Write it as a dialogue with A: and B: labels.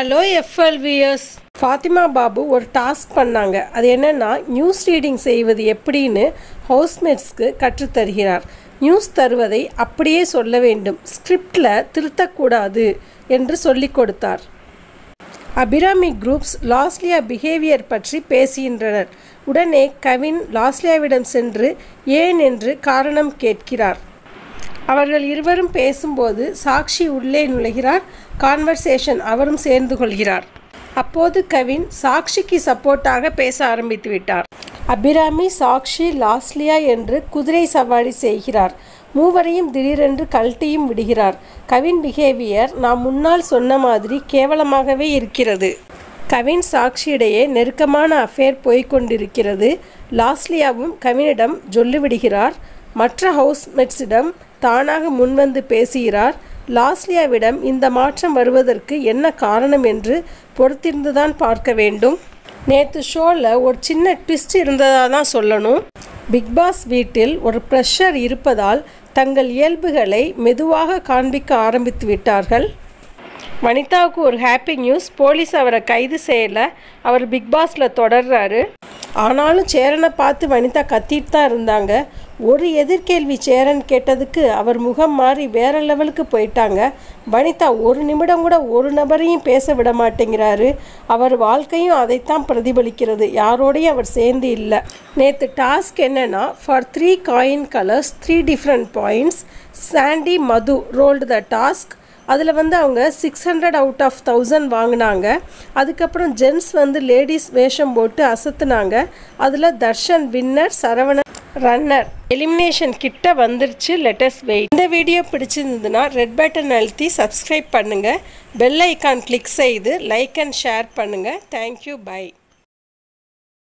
A: hello FLVS Fathima Babu ஒரு task பண்ணாங்க அது என்னன்னா நியூஸ் ரீடிங் செய்வது எப்படின்னு ஹவுஸ்மேட்ஸ்க்கு கற்றுத்தருகிறார் நியூஸ் தருவதை அப்படியே சொல்ல வேண்டும் ஸ்கிரிப்டில் திருத்தக்கூடாது என்று சொல்லிக் கொடுத்தார் அபிராமி குரூப்ஸ் லாஸ்லியா பிஹேவியர் பற்றி பேசுகின்றனர் உடனே கவின் லாஸ்லியாவிடம் சென்று ஏன் என்று காரணம் கேட்கிறார் அவர்கள் இருவரும் பேசும்போது சாக்ஷி உள்ளே நுழைகிறார் கான்வர்சேஷன் அவரும் சேர்ந்து கொள்கிறார் அப்போது கவின் சாக்ஷிக்கு சப்போர்ட்டாக பேச ஆரம்பித்து விட்டார் அபிராமி சாக்ஷி லாஸ்லியா என்று குதிரை சவாரி செய்கிறார் மூவரையும் திடீரென்று கழட்டியும் விடுகிறார் கவின் பிஹேவியர் நாம் முன்னால் சொன்ன மாதிரி கேவலமாகவே இருக்கிறது கவின் சாக்ஷியிடையே நெருக்கமான அஃபேர் போய்கொண்டிருக்கிறது லாஸ்லியாவும் கவினிடம் சொல்லிவிடுகிறார் மற்ற ஹவுஸ்மேட்ஸிடம் தானாக முன்வந்து பேசுகிறார் லாஸ்லியாவிடம் இந்த மாற்றம் வருவதற்கு என்ன காரணம் என்று பொறுத்திருந்துதான் பார்க்க வேண்டும் நேற்று ஷோவில் ஒரு சின்ன ட்விஸ்ட் இருந்ததாக தான் சொல்லணும் பிக் பாஸ் வீட்டில் ஒரு ப்ரெஷர் இருப்பதால் தங்கள் இயல்புகளை மெதுவாக காண்பிக்க ஆரம்பித்து விட்டார்கள் வனிதாவுக்கு ஒரு ஹாப்பி நியூஸ் போலீஸ் அவரை கைது செய்யலை அவர் பிக் பாஸில் தொடர்றாரு ஆனாலும் சேரனை பார்த்து வனிதா கத்திட்டு தான் இருந்தாங்க ஒரு எதிர்கேள்வி சேரன் கேட்டதுக்கு அவர் முகம் மாறி வேற லெவலுக்கு போயிட்டாங்க வனிதா ஒரு நிமிடம் கூட ஒரு நபரையும் பேச விட மாட்டேங்கிறாரு அவர் வாழ்க்கையும் அதைத்தான் பிரதிபலிக்கிறது யாரோடையும் அவர் சேர்ந்து இல்லை நேற்று டாஸ்க் என்னன்னா four three coin colours three different points Sandy Madhu ruled the task அதில் வந்து அவங்க six hundred out of thousand வாங்கினாங்க அதுக்கப்புறம் ஜென்ஸ் வந்து லேடிஸ் வேஷம் போட்டு அசத்துனாங்க அதில் Darshan winner Saravanan runner elimination கிட்ட வந்துருச்சு லெட்டஸ் வெயிட் இந்த வீடியோ பிடிச்சிருந்ததுன்னா ரெட் பட்டன் அழுத்தி சப்ஸ்கிரைப் பண்ணுங்கள் பெல் ஐக்கான் கிளிக் செய்து லைக் அண்ட் ஷேர் பண்ணுங்கள் தேங்க்யூ பை